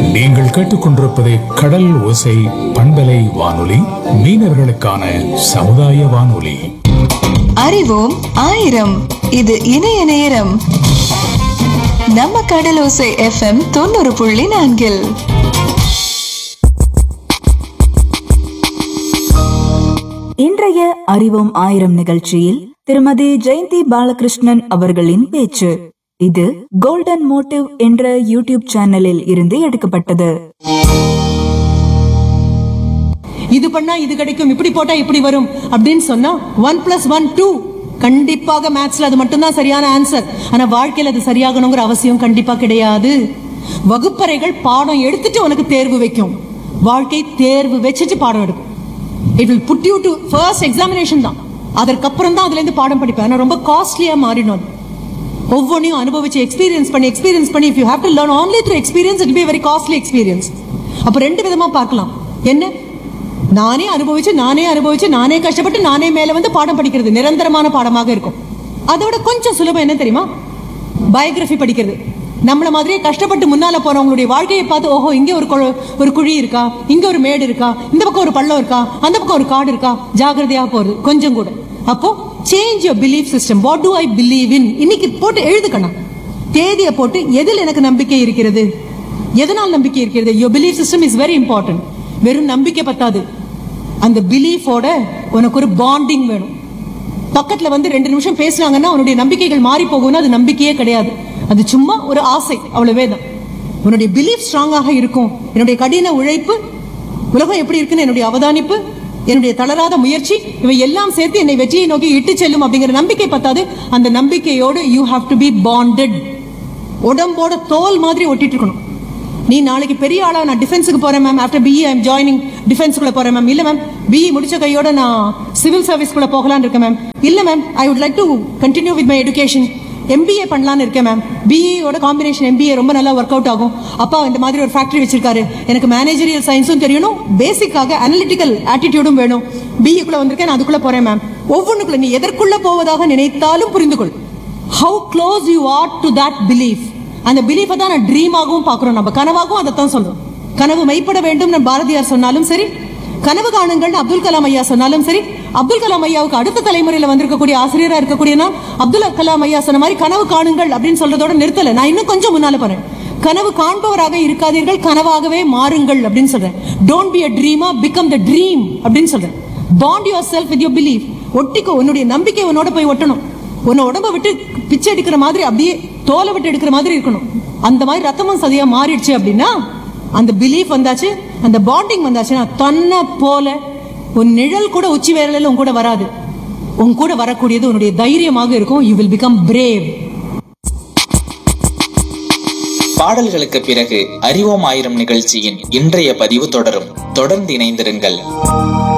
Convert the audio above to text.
நீங்கள் கேட்டுக்கொண்டிருப்பது கடல் ஓசை பண்பலை வானொலி மீனவர்களுக்கான சமுதாய வானொலி அறிவோம் ஆயிரம் இது இணைய நேரம் நம்ம கடலோசை எஃப்எம் தொண்ணூறு புள்ளி நான்கில் இன்றைய அறிவோம் ஆயிரம் நிகழ்ச்சியில் திருமதி ஜெயந்தி பாலகிருஷ்ணன் அவர்களின் பேச்சு இது கோல்டன் மோட்டிவ் என்ற யூடியூப் சேனலில் இருந்து எடுக்கப்பட்டது இது பண்ணா இது கிடைக்கும் இப்படி போட்டா இப்படி வரும் அப்படின்னு சொன்னா ஒன் பிளஸ் ஒன் டூ கண்டிப்பாக மேத்ஸ்ல அது மட்டும்தான் சரியான ஆன்சர் ஆனா வாழ்க்கையில அது சரியாகணுங்கிற அவசியம் கண்டிப்பா கிடையாது வகுப்பறைகள் பாடம் எடுத்துட்டு உனக்கு தேர்வு வைக்கும் வாழ்க்கை தேர்வு வச்சுட்டு பாடம் எடுக்கும் it will put you to first examination தான் அதற்கப்புறம் தான் அதுல இருந்து பாடம் படிப்பேன் ஆனா ரொம்ப காஸ்ட்லியா மாறிடும் அது. ஒவ்வொன்றையும் அனுபவிச்சு எக்ஸ்பீரியன்ஸ் பண்ணி எக்ஸ்பீரியன்ஸ் பண்ணி if you have to learn only through experience it be very costly experience அப்ப ரெண்டு விதமா பார்க்கலாம் என்ன நானே அனுபவிச்சு நானே அனுபவிச்சு நானே கஷ்டப்பட்டு நானே மேல வந்து பாடம் படிக்கிறது நிரந்தரமான பாடமாக இருக்கும் அதோட கொஞ்சம் சுலபம் என்ன தெரியுமா பயோகிராஃபி படிக்கிறது நம்மள மாதிரியே கஷ்டப்பட்டு முன்னால போறவங்களுடைய வாழ்க்கையை பார்த்து ஓஹோ இங்க ஒரு குழ- ஒரு குழி இருக்கா இங்க ஒரு மேடு இருக்கா இந்த பக்கம் ஒரு பள்ளம் இருக்கா அந்த பக்கம் ஒரு காடு இருக்கா ஜாகிரதையா போறது கொஞ்சம் கூட அப்போ change your belief system what do I believe in இன்னைக்கு போட்டு எழுதுக்கணும் தேதியை போட்டு எதில் எனக்கு நம்பிக்கை இருக்கிறது எதனால் நம்பிக்கை இருக்கிறது your belief system is very important வெறும் நம்பிக்கை பத்தாது அந்த பிலீஃபோட உனக்கு ஒரு பாண்டிங் வேணும் பக்கத்துல வந்து ரெண்டு நிமிஷம் பேசுனாங்கன்னா உன்னுடைய நம்பிக்கைகள் மாறி போகும்னா அது நம்பிக்கையே கிடையாது அது சும்மா ஒரு ஆசை அவ்வளவே தான் உன்னுடைய பிலீஃப் ஸ்ட்ராங்காக இருக்கும் என்னுடைய கடின உழைப்பு உலகம் எப்படி இருக்குன்னு என்னுடைய அவதானிப்பு என்னுடைய தளராத முயற்சி இவை எல்லாம் சேர்த்து என்னை வெற்றியை நோக்கி இட்டு செல்லும் அப்படிங்கிற நம்பிக்கை பத்தாது அந்த நம்பிக்கையோடு you have to be bonded உடம்போட தோல் மாதிரி ஒட்டிட்டு இருக்கணும் நீ நாளைக்கு பெரிய ஆளா நான் டிஃபென்ஸுக்கு போறேன் ma'am after BE I'm joining டிஃபென்ஸ்குள்ள போறேன் மேம் இல்ல மேம் பிஇ முடிச்ச கையோட நான் சிவில் சர்வீஸ்குள்ள போகலாம்னு இருக்கேன் மேம் இல்ல ma'am I would like to continue with my education MBA பண்ணலாம்னு இருக்கேன் மேம் பிஇயோட காம்பினேஷன் எம்பிஏ ரொம்ப நல்லா ஒர்க் அவுட் ஆகும் அப்பா இந்த மாதிரி ஒரு ஃபேக்டரி வச்சிருக்காரு எனக்கு மேனேஜரியல் சயின்ஸும் தெரியணும் பேசிக்காக அனலிட்டிக்கல் ஆட்டிடியூடும் வேணும் பிஇக்குள்ள வந்திருக்கேன் நான் அதுக்குள்ள போறேன் மேம் ஒவ்வொன்றுக்குள்ள நீ எதற்குள்ள போவதாக நினைத்தாலும் புரிந்து கொள் how close you are to that belief அந்த பிலீஃபை தான் நான் ட்ரீமாகவும் பார்க்குறோம் நம்ம கனவாகவும் அதைத்தான் சொல்றோம் கனவு மெய்ப்பட வேண்டும் பாரதியார் சொன்னாலும் சரி கனவு காணுங்கள் அப்துல் கலாம் ஐயா சொன்னாலும் சரி அப்துல் கலாம் ஐயாவுக்கு அடுத்த தலைமுறையில வந்திருக்கக்கூடிய ஆசிரியரா இருக்கக்கூடிய நான் அப்துல் கலாம் ஐயா சொன்ன மாதிரி கனவு காணுங்கள் அப்படின்னு சொல்றதோட நிறுத்தல நான் இன்னும் கொஞ்சம் முன்னால போறேன் கனவு காண்பவராக இருக்காதீர்கள் கனவாகவே மாறுங்கள் அப்படின்னு சொல்றேன் don't be a dreamer become the dream அப்படின்னு சொல்றேன் bond yourself with your belief ஒட்டிக்கோ உன்னுடைய நம்பிக்கை உன்னோட போய் ஒட்டணும் உன்னை உடம்ப விட்டு பிச்சை எடுக்கிற மாதிரி அப்படியே தோலை விட்டு எடுக்கிற மாதிரி இருக்கணும் அந்த மாதிரி ரத்தமும் சதியா மாறிடுச்சு அப்படின்னா அந்த பிலீஃப் வந்தாச்சு அந்த பாண்டிங் வந்தாச்சுன்னா தன்னை போல உன் நிழல் கூட உச்சி வேலையில உன் கூட வராது உன் கூட வரக்கூடியது உன்னுடைய தைரியமாக இருக்கும் யூ வில் பிகம் பிரேவ் பாடல்களுக்கு பிறகு அறிவோம் ஆயிரம் நிகழ்ச்சியின் இன்றைய பதிவு தொடரும் தொடர்ந்து இணைந்திருங்கள்